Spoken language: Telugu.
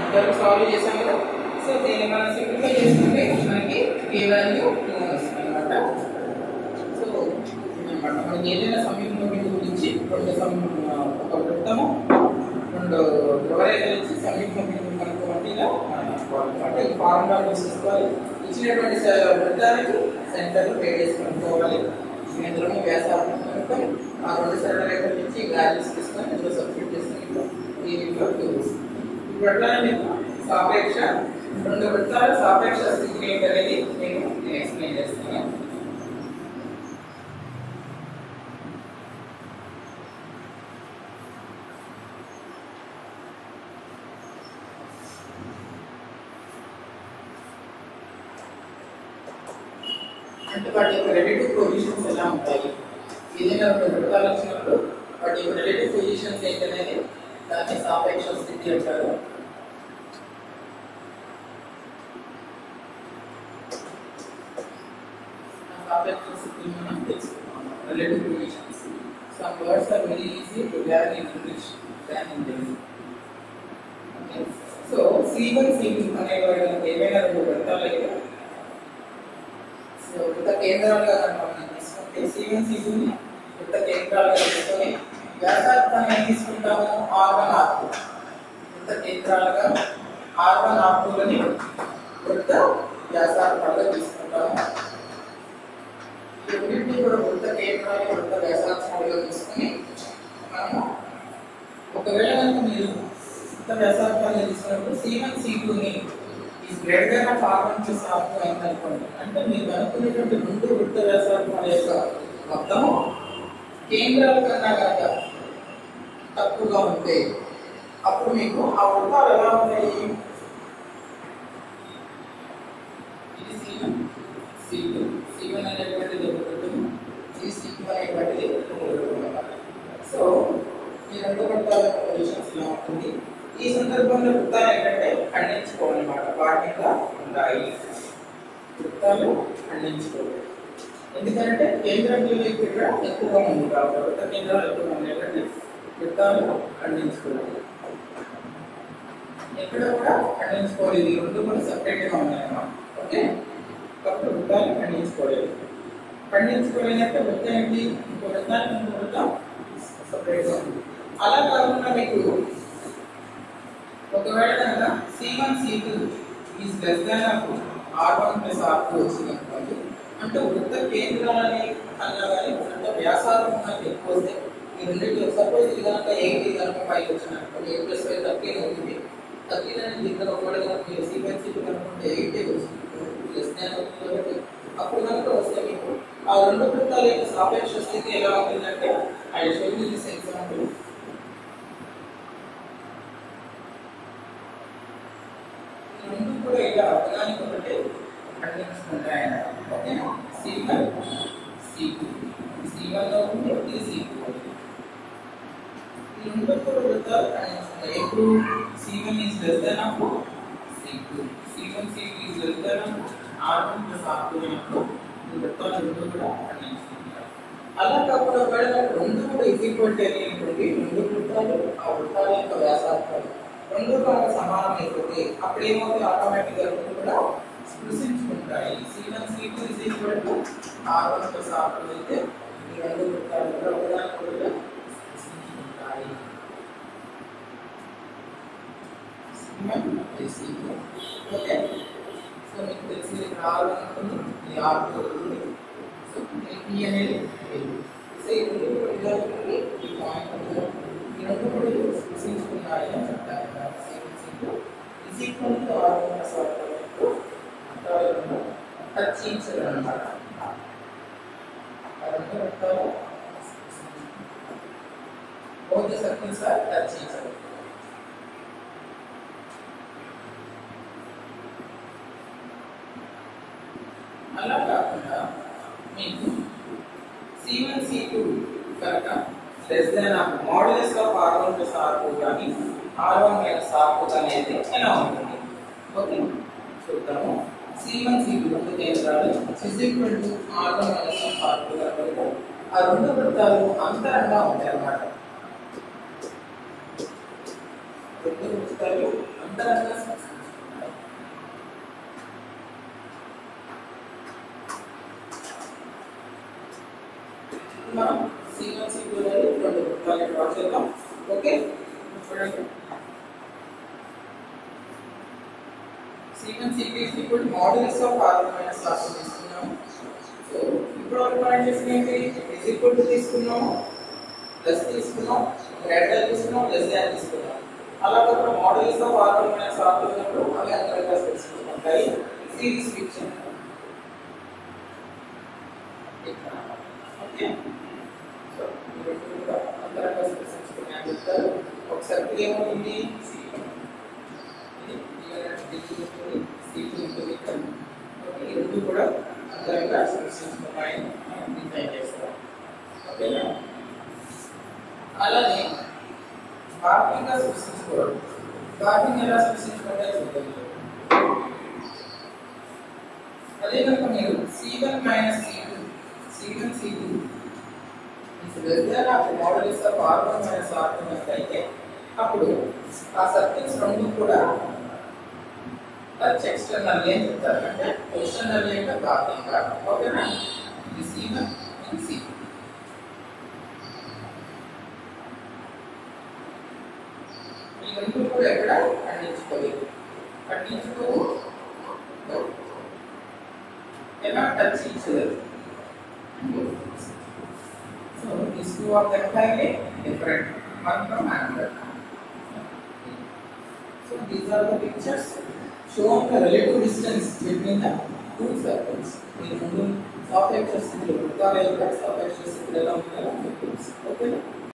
ఇంతవరకు సాల్వ్ చేసాం కదా సో దీన్ని మనం సింప్లిఫై చేసుకుంటే మనకి ఏ వాల్యూ వస్తుంది అనమాట సో అన్నమాట మనకి ఏదైనా సమీపంలో గురించి రెండు సమ ఒక వృత్తము రెండు ధ్రువరేఖలు ఇచ్చి సమీపం కనుక్కోమంటే ఇలా అంటే ఈ ఫార్ములా తీసుకోవాలి ఇచ్చినటువంటి స- వృత్తానికి సెంటర్ రేడియస్ కనుక్కోవాలి ఇందులోని వ్యాసార్థం కనుక్కొని ఆ రెండు సరళ రేఖల నుంచి వాల్యూస్ తీసుకొని ఇందులో సబ్స్టిట్యూట్ చేసుకొని ఈ ఇంట్లో చూపిస్తుంది ఇప్పుడు అట్లానే మీకు సాపేక్ష రెండు వృత్తాల సాపేక్ష స్థితి ఏంటి అనేది నేను నేను ఎక్స్ప్లెయిన్ చేస్తాను అంటే వాటి యొక్క రిలేటివ్ పొజిషన్స్ ఎలా ఉంటాయి ఏదైనా రెండు వృత్తాలు వచ్చినప్పుడు వాటి యొక్క రిలేటివ్ పొజిషన్స్ ఏంటనేది దాన్ని సాపేక్ష స్థితి అంటారు ఆ సాపేక్ష స్థితిని మనం తెలుసుకున్నాం relative positions some words are very easy to learn in English than in Telugu okay so C one C two అనే వాటి ఏమైనా రెండు వృత్తాలు అయితే సో వృత్త కేంద్రాలుగా కనుక మనం తీసుకుంటే సి1 సి2ని వృత్త కేంద్రాలుగా తీసుకొని వ్యాసార్థాన్ని ఏం తీసుకుంటాము ఆర్1 ఆర్2 వృత్త కేంద్రాలుగా ఆర్1 ఆర్2లని వృత్త వ్యాసార్థాలుగా తీసుకుంటాము ఈ రెండింటిని కూడా వృత్త కేంద్రాలు వృత్త వ్యాసార్థాలుగా తీసుకొని మనము ఒకవేళ కనుక మీరు వృత్త వ్యాసార్థాలుగా తీసుకున్నప్పుడు సి1 సి2ని is greater than of are one plus are two అయింది అనుకోండి అంటే మీరు అనుకునేటువంటి రెండు వృత్త వ్యాసార్థాల యొక్క మొత్తము కేంద్రాల కన్నా కనుక తక్కువగా ఉంటే అప్పుడు మీకు ఆ వృత్తాలు ఎలా ఉంటాయి ఇది C one C two C one అనేటువంటిది ఒక వృత్తము ఈ సి టూ అనేటువంటిది ఒక వృత్తము అన్నమాట సో ఈ రెండు వృత్తాల యొక్క పొజిషన్స్ ఇలా ఉంటుంది ఈ సందర్భంలో వృత్తాలు ఏంటంటే ఖండించుకోవాలన్నమాట వాటి మీద ఉంటాయి వృత్తాలు ఖండించుకోవాలి ఎందుకంటే కేంద్రం విలువ ఇక్కడ ఎక్కువగా ఉంది కాబట్టి వృత్త కేంద్రాలు ఎక్కువగా ఉన్నాయి కాబట్టి వృత్తాలు ఖండించుకోవాలి ఎక్కడ కూడా ఖండించుకోలేదు ఈ రెండు కూడా సపరేట్గా ఉన్నాయన్నమాట ఓకే కాబట్టి వృత్తాలు ఖండించుకోలేదు ఖండించుకోలేదంటే వృత్తం ఏంటి ఇంకో వృత్తానికి ఇంకో వృత్తం సపరేట్గా ఉంది అలా కాకుండా మీకు ఒకవేళ కనుక C one C two is less than of are one plus are two వచ్చింది అనుకోండి అంటే వృత్త కేంద్రాలని అన్నా కానీ వృత్త వ్యాసార్థం కనుక ఎక్కువ వస్తే ఈ రెండింటిలో సపోజ్ ఇది కనుక ఎయిట్ ఇది కనుక ఫైవ్ వచ్చింది అనుకోండి ఎయిట్ ప్లస్ ఫైవ్ థర్టీన్ అవుతుంది థర్టీన్ అనేది ఇక్కడ ఒకవేళ కనుక మీరు సి వన్ సి టూ కనుకుంటే ఎయిట్ వస్తుంది లెస్ దాన్ అవుతుంది కాబట్టి అప్పుడు కనుక వస్తే మీకు ఆ రెండు వృత్తాల యొక్క సాపేక్ష స్థితి ఎలా ఉంటుందంటే I show you this example రెండు కూడా ఇలా ఒకదానికి ఒకటి ఖండించుకుంటాయన్నమాట ఓకేనా C one C two C one అవుతుంది ఇది సి టూ అవుతుంది ఈ రెండు కూడా వృత్తాలు ఖండించుకుంటాయి ఎప్పుడు C one is less than of C two C one C two is less than of are one plus are two అయినప్పుడు ఈ వృత్తాలు రెండు కూడా ఖండించుకుంటాయి అలా కాకుండా ఒకవేళ రెండు కూడా ఈజ్ ఈక్వల్ టు అనేటువంటి రెండు వృత్తాలు ఆ వృత్తాల యొక్క వ్యాసార్థాలు రెండు కనుక సమానం అయిపోతే అప్పుడు ఏమవుతుంది ఆటోమేటిక్గా రెండు కూడా స్పృశించుకుంటాయి C one C two is equal to r one plus are two అయితే ఈ రెండు వృత్తాలు కూడా ఒకదానికొకటిగా స్పృశించుకుంటాయి ఓకే సో మీకు తెలిసి ఇక్కడ ఆర్ వన్ ఉంటుంది ఇది ఆర్ టూ ఉంటుంది సో ఈ అనేది సో ఈ రెండు కూడా ఇలా ఉంటుంది ఈ పాయింట్ ఉంటుంది ఈ రెండు కూడా స్పృశించుకున్నాయి అని చెప్తారు is equal to r one plus are two టచించదు అనమాట ఆ రెండు వృత్తాలు both the circles are touch each other. అలా కాకుండా మీకు సి వన్ సి టూ కనుక less than of models of are one plus are two కానీ r one minus r two అనేది ఎలా ఉంటుంది ఓకే చూద్దాము సి వన్ సి టూ రెండు కేంద్రాలు is equal to r one minus of r two కనుక ఆ రెండు వృత్తాలు అంతరంగా ఉంటాయి అన్నమాట రెండు వృత్తాలు అంతరంగా స్పర్శించుకుంటాయి మనం సీక్వెన్స్ అనేది రెండు వృత్తాలు డ్రా చేద్దాం ఓకే చూడండి సీక్వెన్స్ ఈక్వల్స్ ఇప్పుడు models of r minus r తీసుకున్నాము సో ఇప్పుడు వరకు మనం చేసిన ఏంటి ఇజ్ ఈక్వల్ టు తీసుకున్నాము ప్లస్ తీసుకున్నాం గ్రేటర్ తీసుకున్నాం లెస్ దాన్ తీసుకున్నాం అలా కాకుండా models of r minus r ఉన్నప్పుడు అవి అంతరంగా specific series fiction okay so ఈ రెండు కూడా అంతరంగా స్పెసిఫిక్ అని చెప్తారు ఒక సర్కిల్ ఏమవుతుంది సి ఇది ఉంటుంది ఇక్కడ ఓకే ఈ రెండు కూడా అంతరంగా స్పెసిఫిక్ మనం డిఫైన్ చేస్తాం ఓకేనా అలానే బాహ్యంగా సృష్టించుకోవడం బాహ్యంగా ఎలా సృష్టించుకుంటే చూద్దాం అదే కనుక మీరు C one minus C two C one C two నాకు మోడల్ ఇస్తే r one minus r two అయితే అప్పుడు ఆ సర్కిల్స్ రెండు కూడా టచ్ ఎక్స్టర్నల్ అని చెప్తారు అంటే ఎక్స్టర్నల్ అంటే బాహ్యంగా ఓకేనా ఇది సి వన్ ఇది సి టూ ఈ రెండు కూడా ఎక్కడ ఖండించుకోలేదు ఖండించుకోవు ఎలా టచ్ ఇచ్చలేదు so this two of that entirely different one from another so these are the pictures showing the relative distance between the two circles ఈ రెండు సాపేక్ష స్థితిలో వృత్తాల యొక్క సాపేక్ష స్థితిలో ఎలా ఉంటాయో మీకు తెలుసు ఓకేనా